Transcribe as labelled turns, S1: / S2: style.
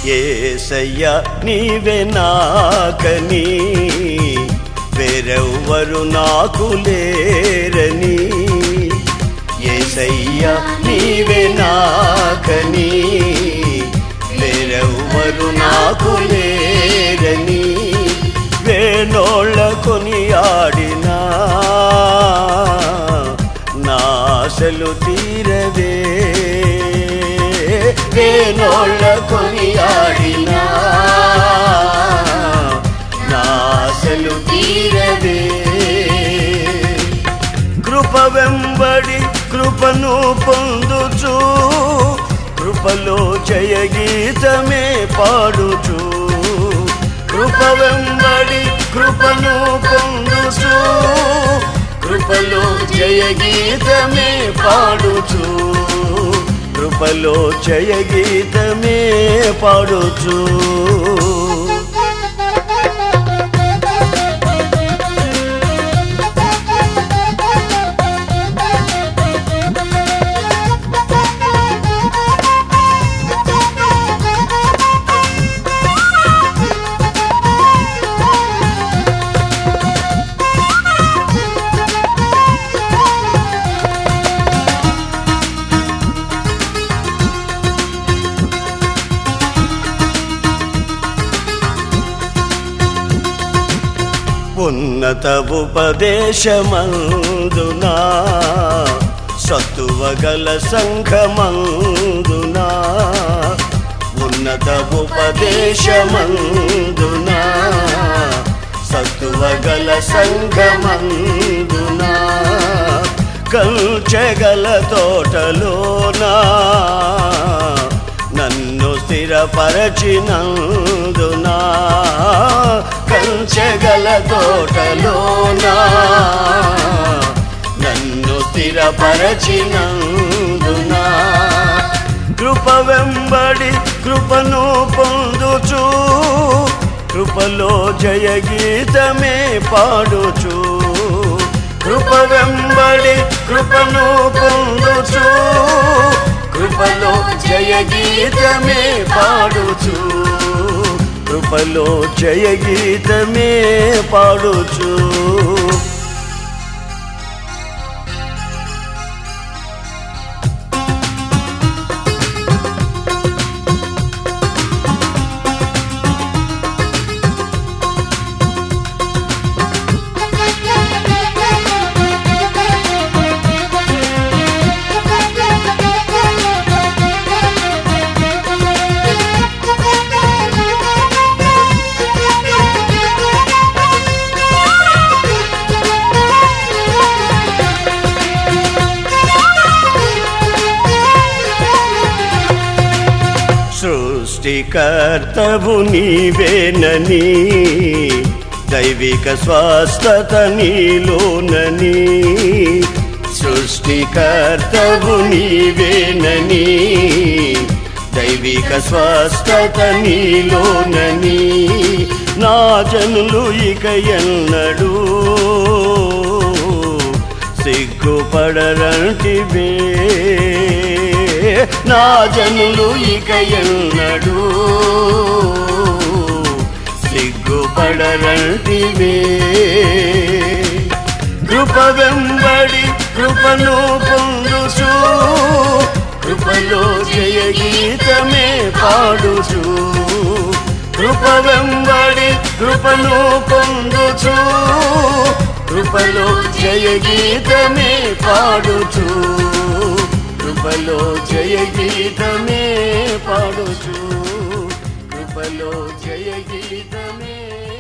S1: ఏసయ్య నీవే నాకని వేరెవ్వరు నాకు లేరని ఏసయ్య నీవే నాకని వేరెవ్వరు నాకు లేరని వేణోళ్ళ కొనియాడినా నాశలు తీరవే వేణోళ్ళ కొనియాడినా నాశలు తీరవే కృప వెంబడి కృపను పొందుచు కృపలో జయ గీతమే పాడుచు కృప వెంబడి కృపను పొందుచు కృపలో జయ గీతమే పాడుచు కృపలో జయ గీతమే పాడుచు ఉన్నత ఉపదేశమందునా సత్తువగల సంఘమందునా ఉన్నత ఉపదేశమందునా సత్తువగల సంఘమందునా కంచెగల తోటలోనా నన్ను స్థిరపరచినందునా కంచెగల తోటలోనా నన్ను స్థిరపరచినందునా కృప వెంబడి కృపను పొందుచు కృపలో జయ గీతమే పాడుచు కృప వెంబడి కృపను పొందుచు కృపలో జయ గీతమే పాడుచు కృపలో జయ గీతమే పాడుచు సృష్టికర్తవు నీవేనని దైవిక స్వస్థత నీలోనని సృష్టికర్తవు నీవేనని దైవిక స్వస్థత నీలోనని నా జనులు ఇక ఎన్నడూ సిగ్గుపడరంటివే నా జనులు ఇక ఎన్నడూ సిగ్గుపడరంటివే కృప వెంబడి కృపను పొందుచు కృపలో జయ గీతమే పాడుచు కృప వెంబడి కృపను పొందుచు కృపలో జయ గీతమే పాడుచు కృపలో జయ గీతమే పాడుచు కృపలో జయ గీతమే